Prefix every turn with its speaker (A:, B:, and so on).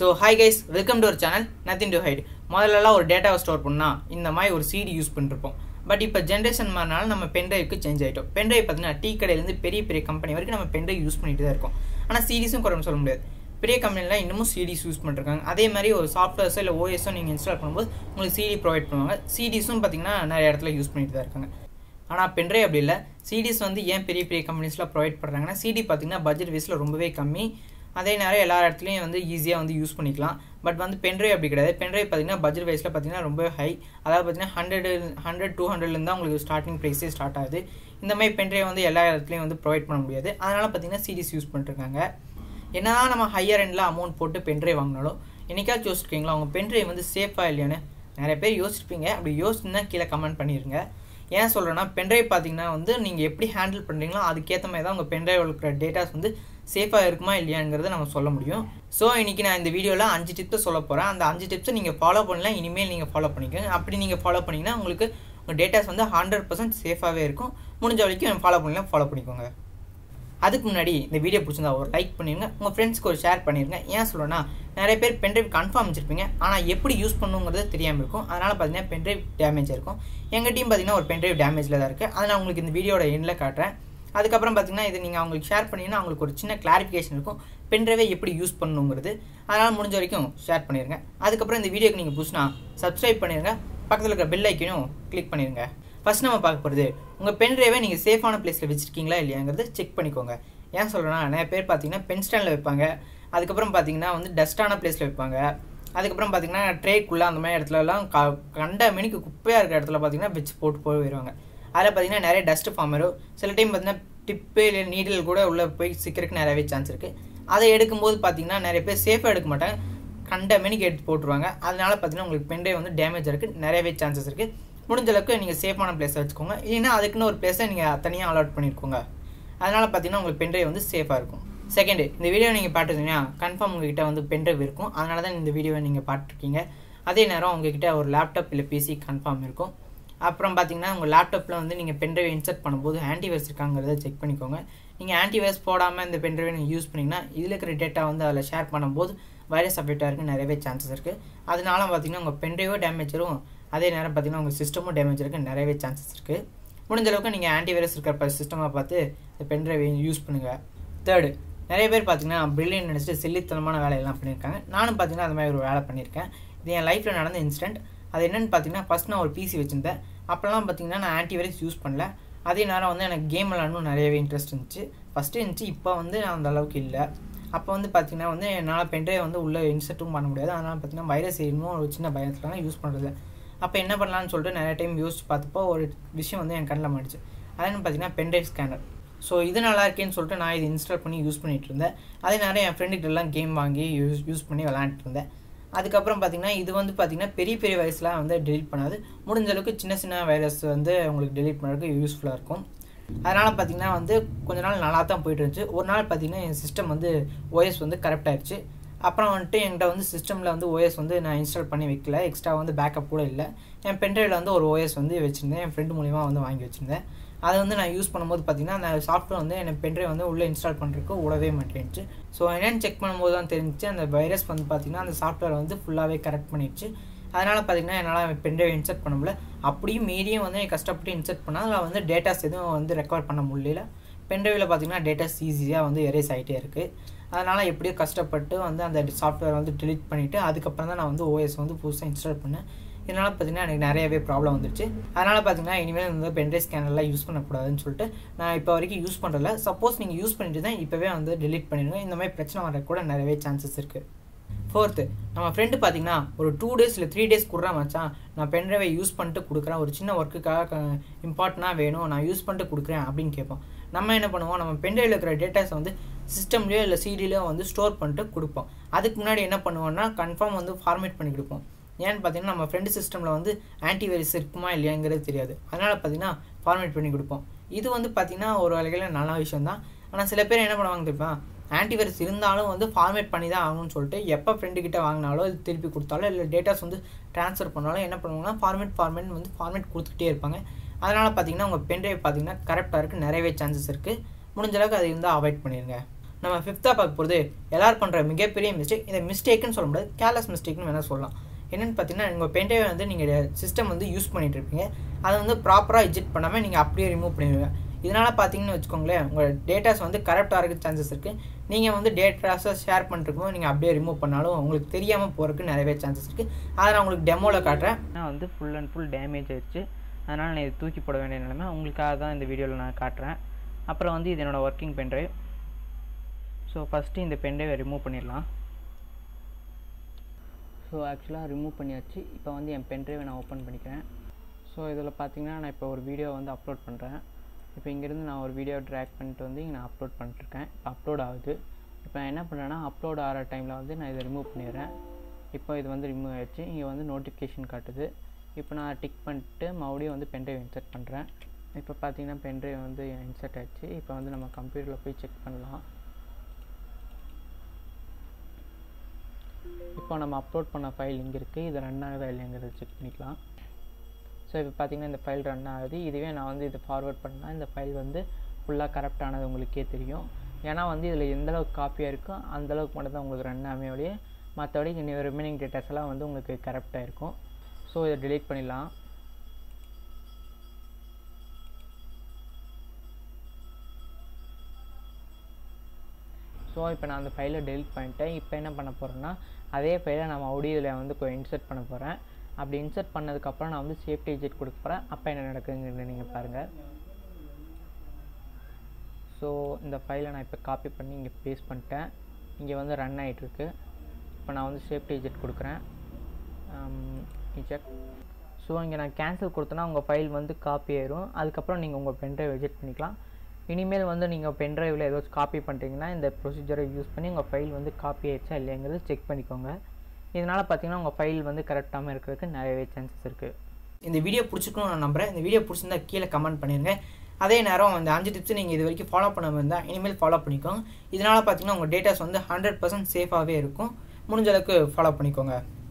A: so hi guys welcome to ஒரு channel nothing to hide முதல்லலாம் ஒரு டேட்டாவை ஸ்டோர் பண்ணால் இந்த மாதிரி ஒரு சிடி யூஸ் பண்ணிருப்போம் பட் இப்போ ஜென்ரேஷன் மாறினால நம்ம பென்ட்ரைவுக்கு சேஞ்ச் ஆகிட்டோம் பென்ட்ரைவ் பார்த்தீங்கன்னா டீ கடையிலேருந்து பெரிய பெரிய கம்பெனி வரைக்கும் நம்ம பென்ட்ரைவ் யூஸ் பண்ணிட்டு தான் இருக்கோம் ஆனால் சீரிஸும் குறைன்னு சொல்ல முடியாது பெரிய கம்பெனிலாம் இன்னமும் சிடிஸ் யூஸ் பண்ணிருக்காங்க அதே மாதிரி ஒரு சாஃப்ட்வேர்ஸோ இல்லை ஓஎஸோ நீங்கள் இன்ஸ்டால் பண்ணும்போது உங்களுக்கு சிடி ப்ரொவைட் பண்ணுவாங்க சிடிஸும் பார்த்தீங்கன்னா நிறைய இடத்துல யூஸ் பண்ணிட்டு தான் இருக்காங்க ஆனால் பென்ட்ரைவ் அப்படி இல்லை சிடிஸ் வந்து ஏன் பெரிய பெரிய கம்பெனிஸ்லாம் ப்ரொவைட் பண்ணுறாங்கன்னா சிடி பார்த்தீங்கன்னா பட்ஜெட் வைஸில் ரொம்பவே கம்மி அதே நேரம் எல்லா இடத்துலையும் வந்து ஈஸியாக வந்து யூஸ் பண்ணிக்கலாம் பட் வந்து பென்ட்ரைவ் அப்படி கிடையாது பென்ட்ரைவ் பார்த்தீங்கன்னா பட்ஜெட் வைஸில் பார்த்தீங்கன்னா ரொம்ப ஹை அதாவது பார்த்தீங்கன்னா ஹண்ட்ரட் ஹண்ட்ரட் டூ ஹண்ட்ரட்லேருந்து தான் உங்களுக்கு ஸ்டார்டிங் ப்ரைஸே ஸ்டார்ட் ஆகுது இந்த மாதிரி பென்ட்ரைவ் வந்து எல்லா இடத்துலையும் வந்து ப்ரொவைட் பண்ண முடியாது அதனால் பார்த்தீங்கன்னா சிடிஸ் யூஸ் பண்ணிருக்காங்க என்னதான் நம்ம ஹையர் எண்டில் அமௌண்ட் போட்டு பென்ட்ரைவ் வாங்கினாலும் என்னைக்காச்சும் யோசிச்சிருக்கீங்களா உங்கள் பென்ட்ரைவ் வந்து சேஃபாக இல்லையான்னு நிறைய பேர் யோசிச்சிருப்பீங்க அப்படி யோசிச்சுன்னா கீழே கமெண்ட் பண்ணிடுங்க ஏன் சொல்கிறேன்னா பென்ட்ரைவ் பார்த்தீங்கன்னா வந்து நீங்கள் எப்படி ஹேண்டில் பண்ணுறீங்களோ அதுக்கேற்ற மாதிரி தான் உங்கள் பென்ட்ரைவ் இருக்கிற டேட்டாஸ் வந்து சேஃபாக இருக்குமா இல்லையாங்கிறத நம்ம சொல்ல முடியும் ஸோ இன்றைக்கி நான் இந்த வீடியோவில் அஞ்சு டிப்ஸை சொல்ல போகிறேன் அந்த அஞ்சு டிப்ஸை நீங்கள் ஃபாலோ பண்ணலாம் இனிமேல் நீங்கள் ஃபாலோ பண்ணிக்கோங்க அப்படி நீங்கள் ஃபாலோ பண்ணிங்கன்னா உங்களுக்கு உங்கள் டேட்டாஸ் வந்து ஹண்ட்ரட் பர்சன்ட் சேஃபாகவே இருக்கும் முடிஞ்ச வரைக்கும் ஃபாலோ பண்ணலாம் ஃபாலோ பண்ணிக்கோங்க அதுக்கு முன்னாடி இந்த வீடியோ பிடிச்சிருந்தா ஒரு லைக் பண்ணிடுங்க உங்கள் ஃப்ரெண்ட்ஸ்க்கு ஒரு ஷேர் பண்ணிடுங்க ஏன் சொல்கிறேன்னா நிறைய பேர் பென்ட்ரைவ் கன்ஃபார்ம் வச்சிருப்பீங்க ஆனால் எப்படி யூஸ் பண்ணுங்கிறது தெரியாமல் இருக்கும் அதனால் பார்த்தீங்கன்னா பென்ட்ரைவ் டேமேஜ் இருக்கும் எங்கள் டீம் பார்த்தீங்கன்னா ஒரு பென்ட்ரைவ் டேமேஜில் தான் இருக்குது அதை நான் உங்களுக்கு இந்த வீடியோட எண்டில் காட்டுறேன் அதுக்கப்புறம் பார்த்தீங்கன்னா இது நீங்கள் அவங்களுக்கு ஷேர் பண்ணிங்கன்னா அவங்களுக்கு ஒரு சின்ன கிளாரிஃபிகேஷன் இருக்கும் பென்ட்ரைவை எப்படி யூஸ் பண்ணணுங்கிறது அதனால் முடிஞ்ச வரைக்கும் ஷேர் பண்ணிடுங்க அதுக்கப்புறம் இந்த வீடியோக்கு நீங்கள் புதுசுனா சப்ஸ்கிரைப் பண்ணிடுங்க பக்கத்தில் இருக்கிற பெல் ஐக்கனும் கிளிக் பண்ணிடுங்க ஃபஸ்ட் நம்ம பார்க்க போகிறது உங்கள் பென் ட்ரைவை நீங்கள் சேஃபான பிளேஸில் வச்சுருக்கீங்களா இல்லையாங்கிறது செக் பண்ணிக்கோங்க ஏன் சொல்கிறேன்னா நிறைய பேர் பார்த்தீங்கன்னா பென் ஸ்டாண்டில் வைப்பாங்க அதுக்கப்புறம் பார்த்தீங்கன்னா வந்து டஸ்ட்டான பிளேஸில் வைப்பாங்க அதுக்கப்புறம் பார்த்தீங்கன்னா ட்ரேக்குள்ளே அந்த மாதிரி இடத்துலலாம் க கண்ட மணிக்கு குப்பையாக இருக்கிற இடத்துல பார்த்தீங்கன்னா வச்சு போட்டு போயிடுவாங்க அதில் பார்த்தீங்கன்னா நிறைய டஸ்ட் ஃபார்ம் வரும் சில டைம் பார்த்தீங்கன்னா டிப்பு இல்லை நீடில் கூட உள்ளே போய் சிக்கிறதுக்கு நிறையவே சான்ஸ் இருக்குது அதை எடுக்கும்போது பார்த்தீங்கன்னா நிறைய பேர் சேஃபாக எடுக்க மாட்டாங்க கண்ட மணிக்கு எடுத்து போட்டுருவாங்க அதனால பார்த்தீங்கன்னா உங்களுக்கு பென்ட்ரைவ் வந்து டேமேஜ் இருக்குது நிறையவே சான்சஸ் இருக்குது முடிஞ்ச அளவுக்கு நீங்கள் சேஃபான பிளேஸை வச்சுக்கோங்க இல்லைன்னா அதுக்குன்னு ஒரு பிளேஸை நீங்கள் தனியாக அலாட் பண்ணியிருக்கோங்க அதனால் பார்த்தீங்கன்னா உங்களுக்கு பென்ட்ரைவ் வந்து சேஃபாக இருக்கும் செகண்டு இந்த வீடியோ நீங்கள் பார்த்துருந்தீங்கன்னா கன்ஃபார்ம் உங்ககிட்ட வந்து பென்ட்ரைவ் இருக்கும் அதனால தான் இந்த வீடியோவை நீங்கள் பார்த்துருக்கீங்க அதே நேரம் உங்ககிட்ட ஒரு லேப்டாப் இல்லை பிசி கன்ஃபார்ம் இருக்கும் அப்புறம் பார்த்தீங்கன்னா உங்கள் லேப்டாப்பில் வந்து நீங்கள் பென்ட்ரைவ் இன்சர்ட் பண்ணும்போது ஆன்டிவைரஸ் இருக்காங்கிறத செக் பண்ணிக்கோங்க நீங்கள் ஆன்டிவைரஸ் போடாமல் இந்த பென்ட்ரைவை நீங்கள் யூஸ் பண்ணிங்கன்னா இதில் இருக்கிற டேட்டா வந்து அதில் ஷேர் பண்ணும்போது வைரஸ் அஃபெக்ட் ஆகிறதுக்கு நிறையவே சான்சஸ் இருக்குது அதனால பார்த்தீங்கன்னா உங்கள் பென்ட்ரைவோ டேமேஜ் வரும் அதே நேரம் பார்த்தீங்கன்னா உங்கள் சிஸ்டமும் டேமேஜ் இருக்குது நிறையவே சான்சஸ் இருக்குது முடிஞ்ச அளவுக்கு நீங்கள் ஆன்டிவைரஸ் இருக்கிற சிஸ்டமாக பார்த்து இந்த பென்ட்ரைவை யூஸ் பண்ணுங்கள் தேர்டு நிறைய பேர் பார்த்தீங்கன்னா பிரில்லியன் நினச்சிட்டு சில்லித்தனமான வேலையெல்லாம் பண்ணியிருக்காங்க நானும் பார்த்தீங்கன்னா அந்த மாதிரி ஒரு வேலை பண்ணியிருக்கேன் இது என் லைஃப்பில் நடந்த இன்சிடென்ட் அது என்னென்னு பார்த்தீங்கன்னா ஃபஸ்ட் நான் ஒரு பிசி வச்சுருந்தேன் அப்போல்லாம் பார்த்தீங்கன்னா நான் ஆன்டிவைரஸ் யூஸ் பண்ணல அதே நேரம் வந்து எனக்கு கேம் விளாடணும் நிறையவே இன்ட்ரெஸ்ட் இருந்துச்சு ஃபஸ்ட்டு இருந்துச்சு இப்போ வந்து அந்த அளவுக்கு இல்லை அப்போ வந்து பார்த்தீங்கன்னா வந்து என்னால் பென்ட்ரைவ் வந்து உள்ளே இன்சர்ட்டும் பண்ண முடியாது அதனால் பார்த்தீங்கன்னா வைரஸ் இன்னும் ஒரு சின்ன பயத்தில் யூஸ் பண்ணுறது அப்போ என்ன பண்ணலான்னு சொல்லிட்டு நிறைய டைம் யோசிச்சு பார்த்தப்போ ஒரு விஷயம் வந்து என் கண்ணில் மாடிச்சு அதான் பார்த்தீங்கன்னா பென்ட்ரைவ் ஸ்கேனர் ஸோ இது நல்லா இருக்கேன்னு சொல்லிட்டு நான் இது இன்ஸ்டால் பண்ணி யூஸ் பண்ணிகிட்டு இருந்தேன் அதே நேரம் என் ஃப்ரெண்டுக்கிட்டலாம் கேம் வாங்கி யூஸ் யூஸ் பண்ணி விளாண்டுட்டு இருந்தேன் அதுக்கப்புறம் பார்த்தீங்கன்னா இது வந்து பார்த்தீங்கன்னா பெரிய பெரிய வைரஸ்லாம் வந்து டெலிட் பண்ணாது முடிஞ்ச அளவுக்கு சின்ன சின்ன வைரஸ் வந்து உங்களுக்கு டெலிட் பண்ணுறதுக்கு யூஸ்ஃபுல்லாக இருக்கும் அதனால் பார்த்தீங்கன்னா வந்து கொஞ்ச நாள் நல்லா தான் போயிட்டு இருந்துச்சு ஒரு நாள் பார்த்தீங்கன்னா என் சிஸ்டம் வந்து ஓஎஸ் வந்து கரெக்ட் ஆயிடுச்சு அப்புறம் வந்துட்டு என்கிட்ட வந்து சிஸ்டமில் வந்து ஓஎஸ் வந்து நான் இன்ஸ்டால் பண்ணி வைக்கல எக்ஸ்ட்ரா வந்து பேக்கப் கூட இல்லை என் பென்ட்ரைவில் வந்து ஒரு ஓஎஸ் வந்து வச்சுருந்தேன் என் ஃப்ரெண்டு மூலிமா வந்து வாங்கி வச்சுருந்தேன் அதை வந்து நான் யூஸ் பண்ணும்போது பார்த்தீங்கன்னா அந்த சாஃப்ட்வேர் வந்து எனக்கு பென்ட்ரைவ் வந்து உள்ளே இன்ஸ்டால் பண்ணுறதுக்கு விடவே மாட்டேன்ச்சு ஸோ என்னென்னு செக் பண்ணும்போது தான் தெரிஞ்சிச்சு அந்த வைரஸ் வந்து பார்த்தீங்கன்னா அந்த சாஃப்ட்வேர் வந்து ஃபுல்லாகவே கரெக்ட் பண்ணிடுச்சு அதனால் பார்த்தீங்கன்னா என்னால் பென்ட்ரைவ் இன்சர்ட் பண்ண முடியல அப்படியும் மீடியம் வந்து கஷ்டப்பட்டு இன்சர்ட் பண்ணால் அதில் வந்து டேட்டாஸ் எதுவும் வந்து ரெக்கவர் பண்ண முடியல பென்ட்ரைவில் பார்த்தீங்கன்னா டேட்டாஸ் ஈஸியாக வந்து எரேஸ் ஆகிட்டே இருக்குது அதனால் எப்படியோ கஷ்டப்பட்டு வந்து அந்த சாஃப்ட்வேர் வந்து டிலீட் பண்ணிவிட்டு அதுக்கப்புறம் தான் நான் வந்து ஓஎஸ் வந்து புதுசாக இன்ஸ்டால் பண்ணேன் இதனால் பார்த்தீங்கன்னா எனக்கு நிறையவே ப்ராப்ளம் வந்துருச்சு அதனால் பார்த்தீங்கன்னா இனிமேல் வந்து பென்ட்ரைவ் ஸ்கேனர்லாம் யூஸ் பண்ணக்கூடாதுன்னு சொல்லிட்டு நான் இப்போ வரைக்கும் யூஸ் பண்ணுறதில்ல சப்போஸ் நீங்கள் யூஸ் பண்ணிட்டு தான் இப்போவே வந்து டெலிட் பண்ணிடுங்க இந்த மாதிரி பிரச்சனை வர கூட நிறையவே சான்சஸ் இருக்குது ஃபோர்த்து நம்ம ஃப்ரெண்டு பார்த்தீங்கன்னா ஒரு டூ டேஸ் இல்லை த்ரீ டேஸ் கொடுறா மச்சான் நான் பென்ட்ரைவை யூஸ் பண்ணிட்டு கொடுக்குறேன் ஒரு சின்ன ஒர்க்குக்காக இம்பார்ட்டனாக வேணும் நான் யூஸ் பண்ணிட்டு கொடுக்குறேன் அப்படின்னு கேட்போம் நம்ம என்ன பண்ணுவோம் நம்ம பென்ட்ரைவில் இருக்கிற டேட்டாஸை வந்து சிஸ்டம்லேயோ இல்லை சிடிலையோ வந்து ஸ்டோர் பண்ணிட்டு கொடுப்போம் அதுக்கு முன்னாடி என்ன பண்ணுவோம்னா கன்ஃபார்ம் வந்து ஃபார்மேட் பண்ணி கொடுப்போம் ஏன்னு பார்த்தீங்கன்னா நம்ம ஃப்ரெண்டு சிஸ்டமில் வந்து ஆன்டிவைரஸ் இருக்குமா இல்லையாங்கிறது தெரியாது அதனால் பார்த்தீங்கன்னா ஃபார்மேட் பண்ணி கொடுப்போம் இது வந்து பார்த்தீங்கன்னா ஒரு வகையில் நல்ல விஷயம் தான் ஆனால் சில பேர் என்ன பண்ணுவாங்க தெரியுமா ஆன்டிவைரஸ் இருந்தாலும் வந்து ஃபார்மேட் பண்ணி தான் ஆகணும்னு சொல்லிட்டு எப்போ ஃப்ரெண்டுக்கிட்ட வாங்கினாலோ இது திருப்பி கொடுத்தாலும் இல்லை டேட்டாஸ் வந்து ட்ரான்ஸ்ஃபர் பண்ணாலும் என்ன பண்ணுவாங்கன்னா ஃபார்மேட் ஃபார்மேட் வந்து ஃபார்மேட் கொடுத்துக்கிட்டே இருப்பாங்க அதனால் பார்த்தீங்கன்னா உங்கள் பென்ட்ரைவ் பார்த்தீங்கன்னா கரெக்டாக இருக்குது நிறையவே சான்சஸ் இருக்குது முடிஞ்ச அளவுக்கு அது இருந்தால் அவாய்ட் பண்ணிடுங்க நம்ம ஃபிஃப்த்தாக பார்க்க போகிறது எல்லாரும் பண்ணுற மிகப்பெரிய மிஸ்டேக் இந்த மிஸ்டேக்குன்னு சொல்ல முடியாது கேர்லெஸ் மிஸ்டேக்னு வேணால் சொல்லலாம் என்னென்னு பார்த்தீங்கன்னா உங்கள் பென்ட்ரைவை வந்து நீங்கள் சிஸ்டம் வந்து யூஸ் பண்ணிகிட்டு இருப்பீங்க அதை வந்து ப்ராப்பராக எஜிட் பண்ணாமல் நீங்கள் அப்படியே ரிமூவ் பண்ணிடுவீங்க இதனால் பார்த்தீங்கன்னு வச்சுக்கோங்களேன் உங்கள் டேட்டாஸ் வந்து கரெக்டாக இருக்க சான்சஸ் இருக்குது நீங்கள் வந்து டேட்டாஸை ஷேர் பண்ணிருக்கும் நீங்கள் அப்படியே ரிமூவ் பண்ணாலும் உங்களுக்கு தெரியாமல் போகிறதுக்கு நிறையவே சான்சஸ் இருக்குது அதை நான் உங்களுக்கு டெமோவில் காட்டுறேன்
B: நான் வந்து ஃபுல் அண்ட் ஃபுல் டேமேஜ் ஆயிடுச்சு அதனால் நான் இது தூக்கி போட வேண்டிய நிலைமை உங்களுக்காக தான் இந்த வீடியோவில் நான் காட்டுறேன் அப்புறம் வந்து இது என்னோடய ஒர்க்கிங் பென்ட்ரைவ் ஸோ ஃபஸ்ட்டு இந்த பென்ட்ரைவை ரிமூவ் பண்ணிடலாம் ஸோ ஆக்சுவலாக ரிமூவ் பண்ணியாச்சு இப்போ வந்து என் பென்ட்ரைவை நான் ஓப்பன் பண்ணிக்கிறேன் ஸோ இதில் பார்த்தீங்கன்னா நான் இப்போ ஒரு வீடியோ வந்து அப்லோட் பண்ணுறேன் இப்போ இங்கேருந்து நான் ஒரு வீடியோ ட்ராக் பண்ணிட்டு வந்து இங்கே நான் அப்லோட் பண்ணிட்டுருக்கேன் இப்போ அப்லோட் ஆகுது இப்போ நான் என்ன பண்ணுறேன்னா அப்லோட் ஆகிற டைமில் வந்து நான் இதை ரிமூவ் பண்ணிடுறேன் இப்போ இது வந்து ரிமூவ் ஆயிடுச்சு இங்கே வந்து நோட்டிஃபிகேஷன் காட்டுது இப்போ நான் டிக் பண்ணிட்டு மறுபடியும் வந்து பென்ட்ரைவ் இன்சர்ட் பண்ணுறேன் இப்போ பார்த்தீங்கன்னா பென்ட்ரைவ் வந்து இன்சர்ட் ஆயிடுச்சு இப்போ வந்து நம்ம கம்ப்யூட்டரில் போய் செக் பண்ணலாம் இப்போ நம்ம அப்லோட் பண்ண ஃபைல் இங்கே இருக்குது இது ரன் ஆகுதா இல்லைங்கிறத செக் பண்ணிக்கலாம் ஸோ இப்போ பார்த்தீங்கன்னா இந்த ஃபைல் ரன் ஆகுது இதுவே நான் வந்து இதை ஃபார்வர்ட் பண்ணால் இந்த ஃபைல் வந்து ஃபுல்லாக கரெக்டானது உங்களுக்கே தெரியும் ஏன்னா வந்து இதில் எந்தளவுக்கு காப்பியாக இருக்கோ அந்தளவுக்கு மட்டும் தான் உங்களுக்கு ரன் ஆமே ஒழிய மற்றபடி இன்னும் ரிமைனிங் டேட்டாஸ் எல்லாம் வந்து உங்களுக்கு கரெக்டாக இருக்கும் ஸோ இதை டிலீட் பண்ணிடலாம் ஸோ இப்போ நான் அந்த ஃபைலை டெலிட் பண்ணிட்டேன் இப்போ என்ன பண்ண போகிறேன்னா அதே ஃபைலை நான் மறுபடியும் இதில் வந்து இன்சர்ட் பண்ண போகிறேன் அப்படி இன்சர்ட் பண்ணதுக்கப்புறம் நான் வந்து சேஃப்டி எஜெட் கொடுக்க போகிறேன் அப்போ என்ன நடக்குதுங்கிறது நீங்கள் பாருங்கள் ஸோ இந்த ஃபைலை நான் இப்போ காப்பி பண்ணி இங்கே பேஸ்ட் பண்ணிட்டேன் இங்கே வந்து ரன் ஆகிட்டுருக்கு இப்போ நான் வந்து சேஃப்டி எஜெட் கொடுக்குறேன் இஜெக்ட் ஸோ இங்கே நான் கேன்சல் கொடுத்தேன்னா உங்கள் ஃபைல் வந்து காப்பி ஆயிரும் அதுக்கப்புறம் நீங்கள் உங்கள் பென்ட்ரைவ் எஜெட் பண்ணிக்கலாம் இனிமேல் வந்து நீங்கள் பென்ட்ரைவில் ஏதாச்சும் காப்பி பண்ணுறீங்கன்னா இந்த ப்ரொசீஜரை யூஸ் பண்ணி உங்கள் ஃபைல் வந்து காப்பி ஆயிடுச்சா இல்லைங்கிறது செக் பண்ணிக்கோங்க இதனால் பார்த்தீங்கன்னா உங்கள் ஃபைல் வந்து கரெக்டாமல் இருக்கிறதுக்கு நிறையவே சான்சஸ் இருக்குது
A: இந்த வீடியோ பிடிச்சிருக்குன்னு நான் நம்புறேன் இந்த வீடியோ பிடிச்சிருந்தா கீழே கமெண்ட் பண்ணிடுங்க அதே நேரம் அந்த அஞ்சு டிப்ஸ் நீங்கள் இது வரைக்கும் ஃபாலோ பண்ணாமல் இருந்தால் இனிமேல் ஃபாலோ பண்ணிக்கோங்க இதனால் பார்த்தீங்கன்னா உங்கள் டேட்டாஸ் வந்து ஹண்ட்ரட் பர்சன்ட் சேஃபாகவே இருக்கும் முடிஞ்ச அளவுக்கு ஃபாலோ பண்ணிக்கோங்க